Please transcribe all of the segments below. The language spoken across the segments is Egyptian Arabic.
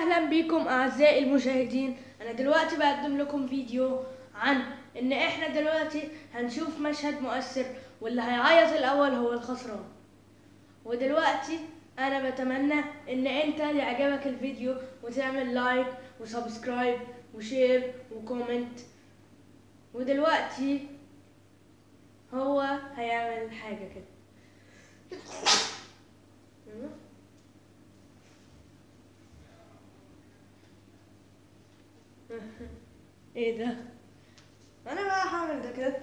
اهلا بكم اعزائي المشاهدين انا دلوقتي بقدم لكم فيديو عن ان احنا دلوقتي هنشوف مشهد مؤثر واللي هيعيط الاول هو الخسران ودلوقتي انا بتمنى ان انت يعجبك الفيديو وتعمل لايك وسبسكرايب وشير وكومنت ودلوقتي هو هيعمل حاجة كده ايه ده انا بقى هعمل ده كده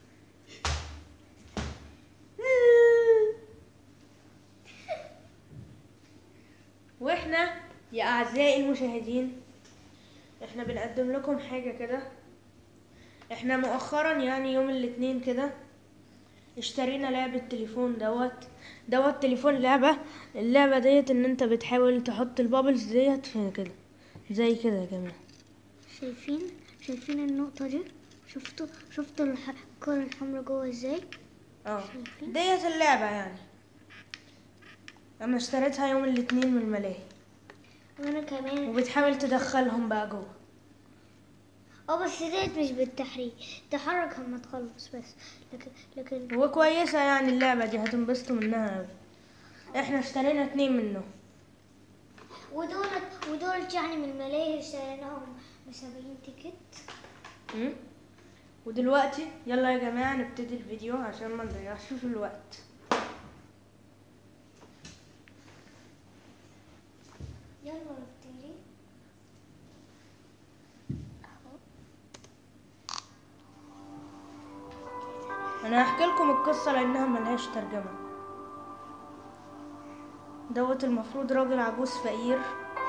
واحنا يا اعزائي المشاهدين احنا بنقدم لكم حاجة كده احنا مؤخرا يعني يوم الاثنين كده اشترينا لعبة تليفون دوت دوت تليفون لعبة اللعبة ديت ان انت بتحاول تحط البابلز ديت في كده زي كده يا جماعة شايفين شايفين النقطة دي شفتوا شفتوا الح- الكرة الحمراء جوه ازاي اه شايفين؟ ديت اللعبة يعني انا اشتريتها يوم الاثنين من الملاهي وانا كمان وبتحاول تدخلهم بقى جوه اه بس ديت مش بالتحريك تحرك لما تخلص بس لكن لكن وكويسة يعني اللعبة دي هتنبسطوا منها أوي احنا اشترينا اتنين منه ودولت ودولت يعني من الملاهي اشتريناهم بسبعين تيكت مم. ودلوقتي يلا يا جماعة نبتدي الفيديو عشان ما نضيعش في الوقت يلا نبتدي اهو انا هحكي لكم القصة لانها ملهاش ترجمة دوت المفروض راجل عجوز فقير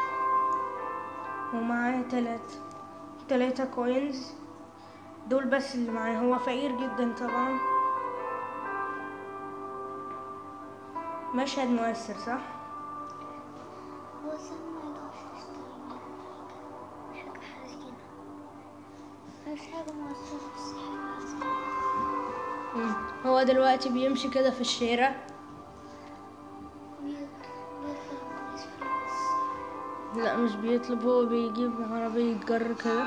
ومعاه تلات تلاتة كوينز دول بس اللي معاه هو فقير جدا طبعا مشهد مؤثر صح؟ هو سام ما يقدرش يشتري حاجة حزينة مش حاجة مؤثرة بس حاجة حزينة مم. هو دلوقتي بيمشي كده في الشارع بيطلب الناس فلوس لا مش بيطلب هو بيجيب عربية جر كده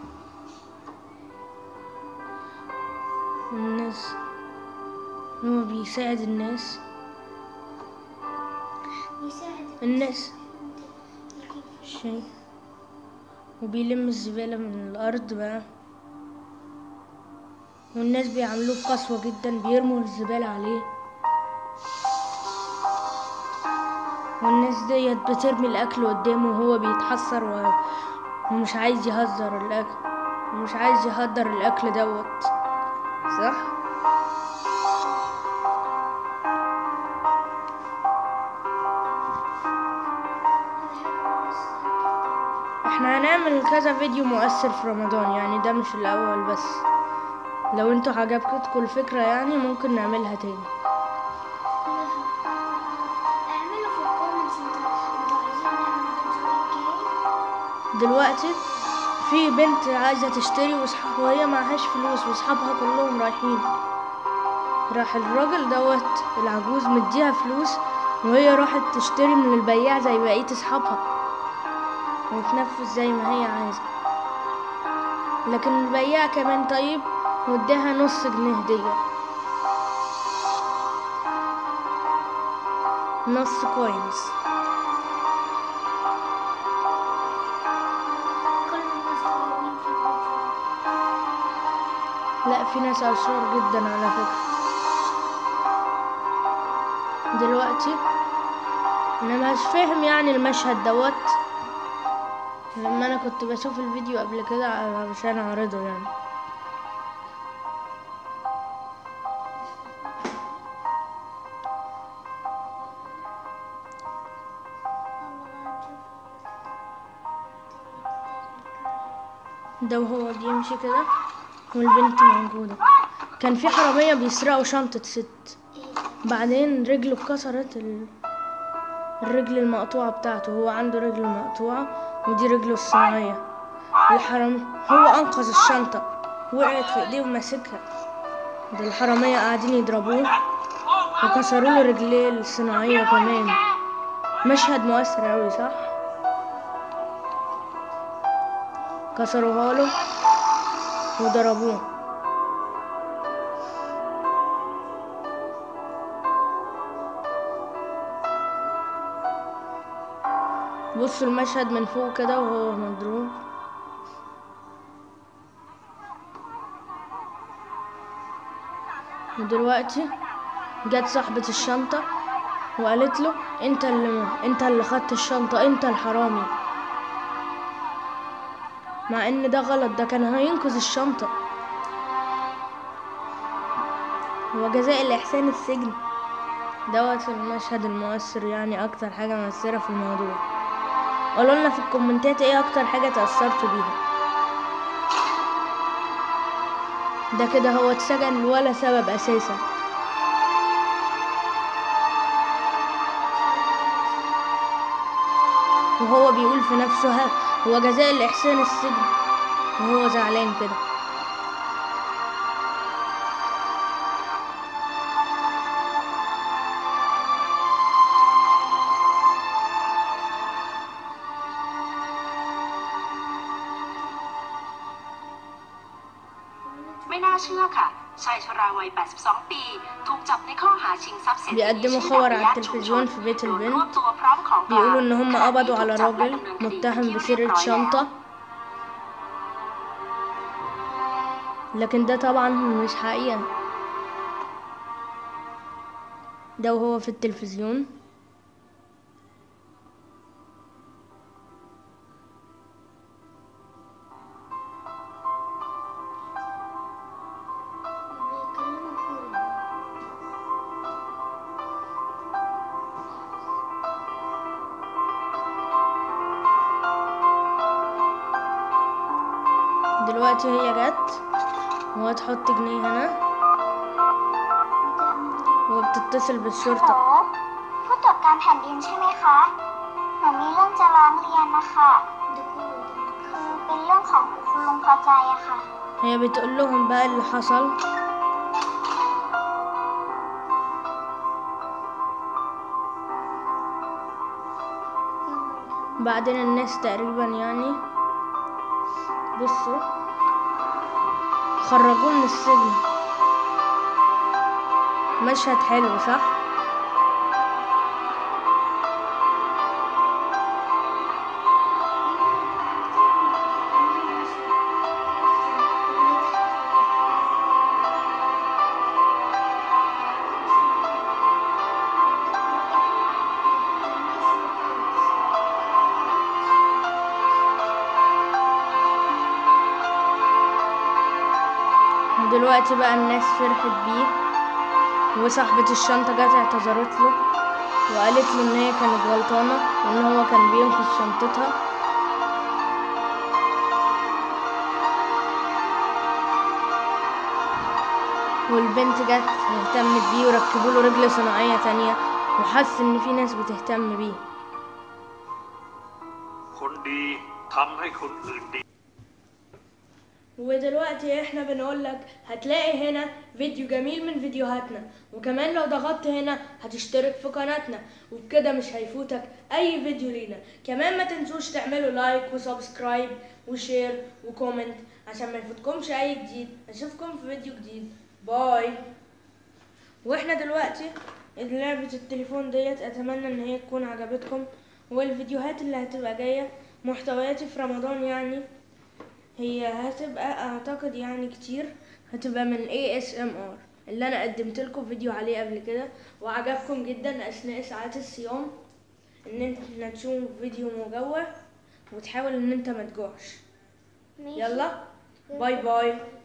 الناس هو بيساعد الناس بيساعد الناس يجيب شيء وبيلم الزبالة من الأرض بقى والناس بيعملوه بقسوة جدا بيرموا الزبالة عليه والناس ديت بترمي الأكل قدامه وهو بيتحسر و- ومش عايز يهزر الأكل ومش عايز يهدر الأكل دوت صح؟ احنا هنعمل كذا فيديو مؤثر في رمضان يعني ده مش الأول بس لو انتوا عجبتكم الفكرة يعني ممكن نعملها تاني اعملوا في الكومنتس انتوا انتوا عايزين نعمل فيديو ايه دلوقتي في بنت عايزة تشتري وصح- وهي معهاش فلوس واصحابها كلهم رايحين راح الراجل دوت العجوز مديها فلوس وهي راحت تشتري من البياع زي بقية اصحابها وتنفذ زي ما هي عايزة لكن البياع كمان طيب واداها نص جنيه هدية نص كوينز كل الناس طيبين في الفيديو لا في ناس اشرار جدا على فكرة دلوقتي انا مش فاهم يعني المشهد دوت لما انا كنت بشوف الفيديو قبل كده عشان اعرضه يعني يلا بقى نشوف ده وهو بيمشي كده والبنت موجودة كان في حرامية بيسرقوا شنطة ست ايه بعدين رجله اتكسرت ال... الرجل المقطوعة بتاعته هو عنده رجل مقطوعة ودي رجله الصناعية الحرام هو أنقذ الشنطة وقعت في ايديه وماسكها ده الحرامية قاعدين يضربوه وكسروا له رجليه الصناعية كمان مشهد مؤثر أوي صح؟ كسروها له وضربوه بصوا المشهد من فوق كده وهو مضروب ودلوقتي جت صاحبة الشنطة وقالت له انت اللي انت اللي خدت الشنطة انت الحرامي مع ان ده غلط ده كان هينقذ الشنطة هو جزاء الإحسان السجن دوت المشهد المؤثر يعني أكتر حاجة مؤثرة في الموضوع قولوا لنا في الكومنتات ايه أكتر حاجة تأثرتوا بيها ده كده هو اتسجن ولا سبب أساسا وهو بيقول في نفسه ها هو جزاء الإحسان السجن وهو زعلان كده "ไม่น่าเชื่อค่ะ ชายชราวัย 82 ปี ถูกจับในข้อหาชิงทรัพย์สิน بيقدموا خبر على التلفزيون في بيت โดย البنت รวบตัวพร้อมของกลาง بيقولوا إن هم ขณะ قبضوا ที่ على ถูกจับและ راجل ดำเนินคดี متهم ที่ بسرقة เรียบร้อยแล้ว شنطة لكن ده طبعا مش حقيقة ده وهو في التلفزيون بيتكلموا كوري دلوقتي هي جت وهتحط جنيه هنا وبتتصل ฮัลโหล بالشرطة ผู้ตรวจการแผ่นดินใช่ไหมคะ หนูมีเรื่องจะร้องเรียนนะคะ ده كله ده คือเป็นเรื่องของคุณลุงพอใจอะค่ะ هي بتقول لهم بقى اللي حصل بعدين الناس تقريبا يعني بصوا خرجوه من السجن مشهد حلو صح ودلوقتي بقى الناس فرحت بيه وصاحبة الشنطة جت اعتذرت له وقالت له ان هي كانت غلطانة وان هو كان بينقذ شنطتها والبنت جت اهتمت بيه وركبوا له رجل صناعية تانية وحس ان في ناس بتهتم بيه คนดีทำให้คนอื่นดี ودلوقتي احنا بنقول لك هتلاقي هنا فيديو جميل من فيديوهاتنا وكمان لو ضغطت هنا هتشترك في قناتنا وبكده مش هيفوتك اي فيديو لينا كمان ما تنسوش تعملوا لايك وسبسكرايب وشير وكومنت عشان ما يفوتكمش اي جديد اشوفكم في فيديو جديد باي واحنا دلوقتي لعبة التليفون ديت اتمنى ان هي تكون عجبتكم والفيديوهات اللي هتبقى جاية محتوياتي في رمضان يعني هي هتبقى اعتقد يعني كتير هتبقى من ASMR اللي انا قدمت لكم فيديو عليه قبل كده وعجبكم جدا اثناء ساعات الصيام ان انت تشوف فيديو مجوع وتحاول ان انت ما تجوعش ماشي يلا باي باي